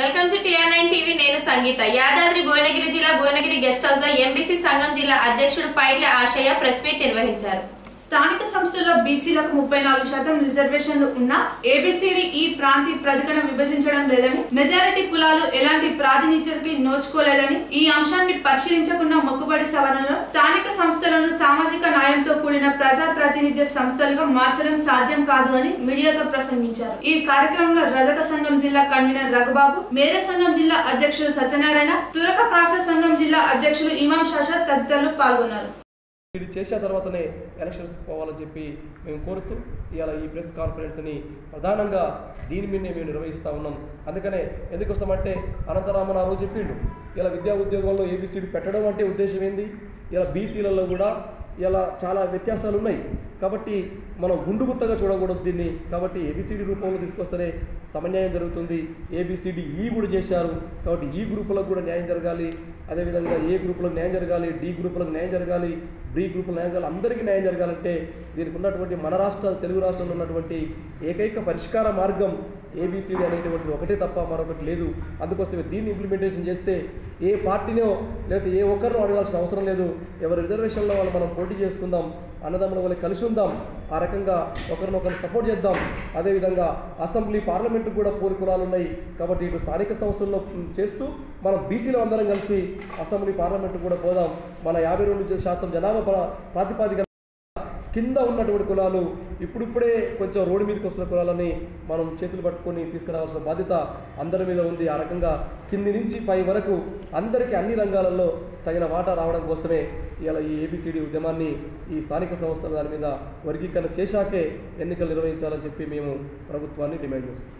welcome to TR nine TV నేను సంగీత యాదాద్రి భువనగిరి జిల్లా Bhuvanagiri guest house లో ఎంబీసీ సంఘం జిల్లా అధ్యక్షుడు పైడ్ల ఆశయ ప్రెస్ మీట్ నిర్వహించారు స్థానిక సంస్థల్లో బీసీలకు ముప్పై నాలుగు శాతం రిజర్వేషన్లు ఉన్నా ఏబిసిడి ఈ ప్రాంతీయ ప్రతికన విభజించడం లేదని మెజారిటీ కులాలు ఎలాంటి ప్రాతినిధ్యతకి నోచుకోలేదని ఈ అంశాన్ని పరిశీలించకుండా మొక్కుబడి సవరణలో స్థానిక సంస్థలను సామాజిక న్యాయంతో కూడిన ప్రజా ప్రాతినిధ్య సంస్థలుగా మార్చడం సాధ్యం కాదు అని మీడియాతో ప్రసంగించారు ఈ కార్యక్రమంలో రజక సంఘం జిల్లా కన్వీనర్ రఘుబాబు మేరే సంఘం జిల్లా అధ్యక్షులు సత్యనారాయణ తురక కాష సంఘం జిల్లా అధ్యక్షులు ఇమాం షాషా తదితరులు పాల్గొన్నారు ఇది చేసిన తర్వాతనే ఎలక్షన్స్ పోవాలని చెప్పి మేము కోరుతూ ఇవాళ ఈ ప్రెస్ కాన్ఫరెన్స్ని ప్రధానంగా దీని మీదనే మేము నిర్వహిస్తూ ఉన్నాం అందుకనే ఎందుకు వస్తామంటే అనంతరామన్ ఆ రోజు చెప్పిండు ఇలా విద్యా ఉద్యోగంలో ఏబిసిడి పెట్టడం అంటే ఉద్దేశం ఏంది ఇలా బీసీలలో కూడా ఇలా చాలా వ్యత్యాసాలు ఉన్నాయి కాబట్టి మనం గుండు గుత్తగా చూడకూడదు దీన్ని కాబట్టి ఏబిసిడి రూపంలో తీసుకొస్తేనే సమన్యాయం జరుగుతుంది ఏబిసిడి ఈ కూడా చేశారు కాబట్టి ఈ గ్రూపులకు కూడా న్యాయం జరగాలి అదేవిధంగా ఏ గ్రూపులకు న్యాయం జరగాలి డి గ్రూపులకు న్యాయం జరగాలి బి గ్రూపులకు న్యాయం జరగాలి అందరికీ న్యాయం జరగాలంటే దీనికి ఉన్నటువంటి మన రాష్ట్ర తెలుగు రాష్ట్రంలో ఉన్నటువంటి ఏకైక పరిష్కార మార్గం ఏబిసిడి అనేటువంటిది ఒకటే తప్ప మరొకటి లేదు అందుకోసమే దీన్ని ఇంప్లిమెంటేషన్ చేస్తే ఏ పార్టీనో లేకపోతే ఏ ఒక్కరినో అడగాల్సిన అవసరం లేదు ఎవరి రిజర్వేషన్లో వాళ్ళు మనం పోటీ చేసుకుందాం అన్నదమ్ముల వల్ల కలిసి ఉందాం ఆ రకంగా ఒకరినొకరు సపోర్ట్ చేద్దాం అదేవిధంగా అసెంబ్లీ పార్లమెంటు కూడా పోరు కులాలు ఉన్నాయి కాబట్టి ఇటు స్థానిక సంస్థల్లో మ్, చేస్తూ మనం బీసీలో అందరం కలిసి అసెంబ్లీ పార్లమెంటు కూడా పోదాం మన యాభై రెండు శాతం జనాభా ప్రా- ప్రాతిపాదిక కింద ఉన్నటువంటి కులాలు ఇప్పుడిప్పుడే కొంచెం రోడ్డు మీదకి వస్తున్న కులాలని మనం చేతులు పట్టుకొని తీసుకురావాల్సిన బాధ్యత అందరి మీద ఉంది ఆ రకంగా కింది నుంచి పై వరకు అందరికీ అన్ని రంగాలలో తగిన వాటా రావడం కోసమే ఇలా ఈ ఏబిసిడి ఉద్యమాన్ని ఈ స్థానిక సంస్థల దాని మీద వర్గీకరణ చేశాకే ఎన్నికలు నిర్వహించాలని చెప్పి మేము ప్రభుత్వాన్ని డిమాండ్ చేస్తాం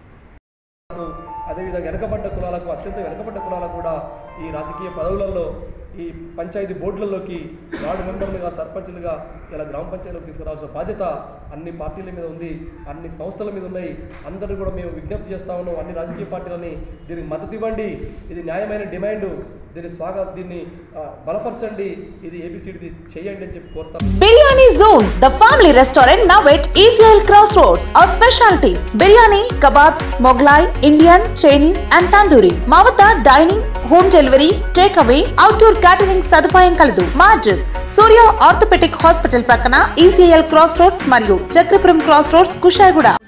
అదేవిధంగా వెనకబడ్డ కులాలకు అత్యంత వెనకబడ్డ కులాలకు కూడా ఈ రాజకీయ పదవులలో ఈ పంచాయతీ బోర్డులలోకి వార్డు మెంబర్లుగా సర్పంచులుగా ఇలా గ్రామ పంచాయతీలకు తీసుకురావాల్సిన బాధ్యత అన్ని పార్టీల మీద ఉంది అన్ని సంస్థల మీద ఉన్నాయి అందరూ కూడా మేము విజ్ఞప్తి చేస్తా ఉన్నాం అన్ని రాజకీయ పార్టీలని దీనికి మద్దతు ఇవ్వండి ఇది న్యాయమైన డిమాండ్ దీన్ని స్వాగ దీన్ని ఆ, బలపరచండి ఇది ఏబిసిడి చేయండి అని చెప్పి కోరుతాం biryani zone the family restaurant now at ECL cross roads our specialities biryani kebabs Mughlai Indian Chinese and tandoori మా వద్ద dining home delivery take away outdoor catering సదుపాయం కలదు మా అడ్రస్ సూర్య ఆర్థోపెటిక్ హాస్పిటల్ ప్రక్కన ఈసీఎల్ క్రాస్ రోడ్స్ మరియు చక్రపురం క్రాస్ రోడ్స్ కుషాయిగూడ